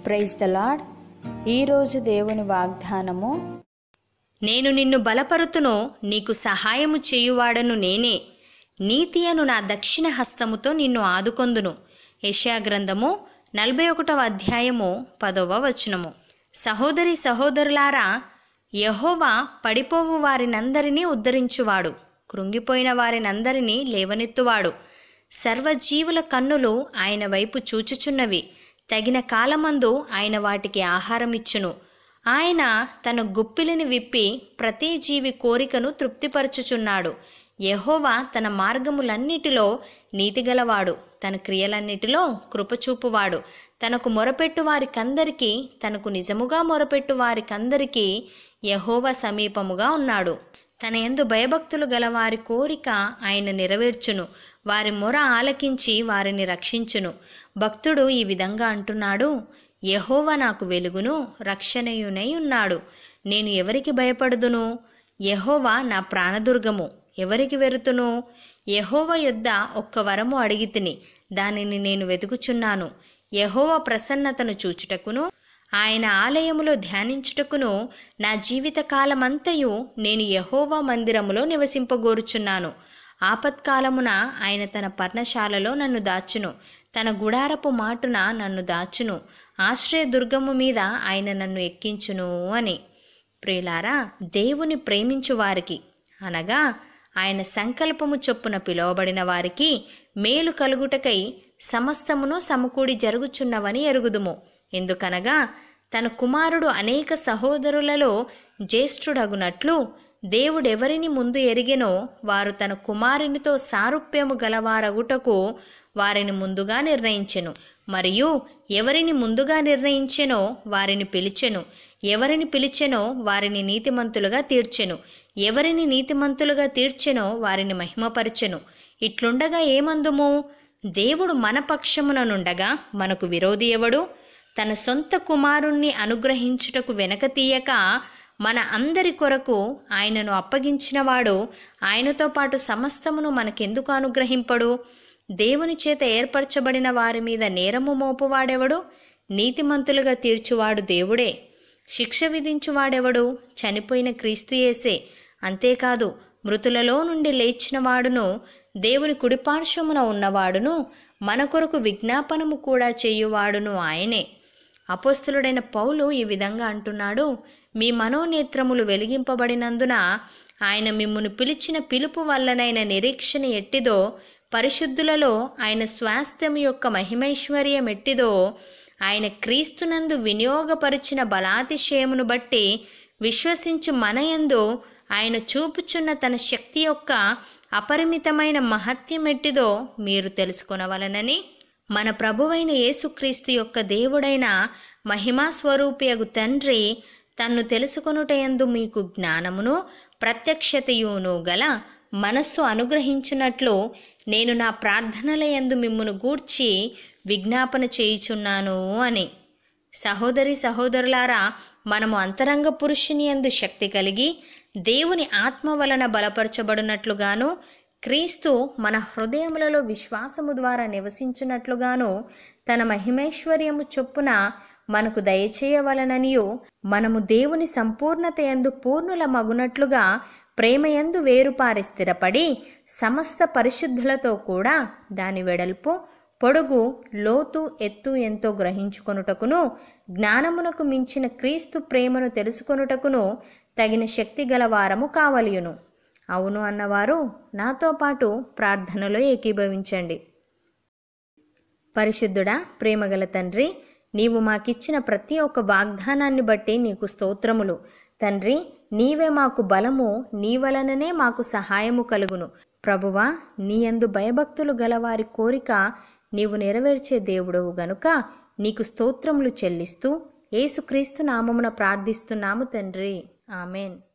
praise the lord ఈరోజు దేవుని వాగ్దానము నేను నిన్ను బలపరుతును నీకు సహాయము చేయువాడను నేనే నీతి అను నా దక్షిణ హస్తముతో నిన్ను ఆదుకొందును యెషయా గ్రంథము నలభై ఒకటవ అధ్యాయము పదవ వచనము సహోదరి సహోదరులారా యహోవా పడిపోవు వారినందరినీ ఉద్ధరించువాడు కృంగిపోయిన వారినందరినీ లేవనెత్తువాడు సర్వజీవుల కన్నులు ఆయన వైపు చూచుచున్నవి తగిన కాలమందు ఆయన వాటికి ఆహారమిచ్చును ఆయన తన గుప్పిలిని విప్పి ప్రతి జీవి కోరికను తృప్తిపరచుచున్నాడు యెహోవా తన మార్గములన్నిటిలో నీతిగలవాడు తన క్రియలన్నిటిలో కృపచూపువాడు తనకు మొరపెట్టు వారికందరికీ తనకు నిజముగా మొరపెట్టు వారికందరికీ యెహోవా సమీపముగా ఉన్నాడు తన యందు భయభక్తులు గల వారి కోరిక ఆయన నెరవేర్చును వారి మొర ఆలకించి వారిని రక్షించును భక్తుడు ఈ విధంగా అంటున్నాడు యెహోవా నాకు వెలుగును రక్షణయునై ఉన్నాడు నేను ఎవరికి భయపడుదును యెహోవా నా ప్రాణదుర్గము ఎవరికి వెరుతును యెహోవ యొద్ద ఒక్క వరము అడిగితిని దానిని నేను వెతుకుచున్నాను యెహోవ ప్రసన్నతను చూచుటకును ఆయన ఆలయములో ధ్యానించుటకును నా జీవిత కాలమంతయు నేను యెహోవా మందిరములో నివసింపగోరుచున్నాను ఆపత్కాలమున ఆయన తన పర్ణశాలలో నన్ను దాచును తన గుడారపు మాటున నన్ను దాచును ఆశ్రయ దుర్గము మీద ఆయన నన్ను ఎక్కించును అని ప్రియులారా దేవుని ప్రేమించు వారికి అనగా ఆయన సంకల్పము చొప్పున పిలువబడిన వారికి మేలు కలుగుటకై సమస్తమును సమకూడి జరుగుచున్నవని ఎరుగుదుము ఎందుకనగా తన కుమారుడు అనేక సహోదరులలో జ్యేష్ఠుడగునట్లు దేవుడెవరిని ముందు ఎరిగెనో వారు తన కుమారునితో సారూప్యము గలవారగుటకు వారిని ముందుగా నిర్ణయించెను మరియు ఎవరిని ముందుగా నిర్ణయించెనో వారిని పిలిచెను ఎవరిని పిలిచెనో వారిని నీతిమంతులుగా తీర్చెను ఎవరిని నీతిమంతులుగా తీర్చెనో వారిని మహిమపరచెను ఇట్లుండగా ఏమందుము దేవుడు మన పక్షముననుండగా మనకు విరోధి ఎవడు తన సొంత కుమారుణ్ణి అనుగ్రహించుటకు వెనక తీయక మన అందరి కొరకు ఆయనను అప్పగించినవాడు ఆయనతో పాటు సమస్తమును మనకెందుకు అనుగ్రహింపడు దేవుని చేత ఏర్పరచబడిన వారి మీద నేరము మోపువాడెవడు నీతిమంతులుగా తీర్చువాడు దేవుడే శిక్ష విధించువాడెవడు చనిపోయిన క్రీస్తుయేసే అంతేకాదు మృతులలో నుండి లేచినవాడును దేవుని కుడిపార్శ్వమున ఉన్నవాడును మన కొరకు విజ్ఞాపనము కూడా చేయువాడును ఆయనే అపోస్తులుడైన పౌలు ఈ విధంగా అంటున్నాడు మీ మనోనేత్రములు వెలిగింపబడినందున ఆయన మిమ్మును పిలిచిన పిలుపు వల్లనైన నిరీక్షణ ఎట్టిదో పరిశుద్ధులలో ఆయన స్వాస్థ్యం యొక్క మహిమైశ్వర్యం ఎట్టిదో ఆయన క్రీస్తునందు వినియోగపరిచిన బలాతిశయమును బట్టి విశ్వసించు మనయందు ఆయన చూపుచున్న తన శక్తి యొక్క అపరిమితమైన మహత్యం ఎట్టిదో మీరు తెలుసుకొనవలనని మన ప్రభువైన యేసుక్రీస్తు యొక్క దేవుడైన మహిమా స్వరూపియగు తండ్రి తన్ను తెలుసుకొనుటయందు మీకు జ్ఞానమును ప్రత్యక్షతయును గల మనస్సు అనుగ్రహించినట్లు నేను నా ప్రార్థనలయందు మిమ్మును గూర్చి విజ్ఞాపన చేయుచున్నాను అని సహోదరి సహోదరులారా మనము అంతరంగ పురుషుని యందు శక్తి కలిగి దేవుని ఆత్మ వలన బలపరచబడినట్లుగాను క్రీస్తు మన హృదయములలో విశ్వాసము ద్వారా నివసించున్నట్లుగాను తన మహిమైశ్వర్యము చొప్పున మనకు దయచేయవలననియు మనము దేవుని సంపూర్ణత యందు పూర్ణుల మగునట్లుగా ప్రేమయందు వేరుపారి స్థిరపడి సమస్త పరిశుద్ధులతో కూడా దాని వెడల్పు పొడుగు లోతు ఎత్తు ఎంతో గ్రహించుకొనుటకును జ్ఞానమునకు మించిన క్రీస్తు ప్రేమను తెలుసుకొనుటకును తగిన శక్తి గలవారము కావలియును అవును అన్నవారు నాతో పాటు ప్రార్థనలో ఏకీభవించండి పరిశుద్ధుడా ప్రేమగల తండ్రి నీవు మాకిచ్చిన ప్రతి ఒక్క వాగ్దానాన్ని బట్టి నీకు స్తోత్రములు తండ్రి నీవే మాకు బలము నీ వలననే మాకు సహాయము కలుగును ప్రభువా నీయందు భయభక్తులు గలవారి కోరిక నీవు నెరవేర్చే దేవుడవు గనుక నీకు స్తోత్రములు చెల్లిస్తూ యేసుక్రీస్తు నామమున ప్రార్థిస్తున్నాము తండ్రి ఆమెన్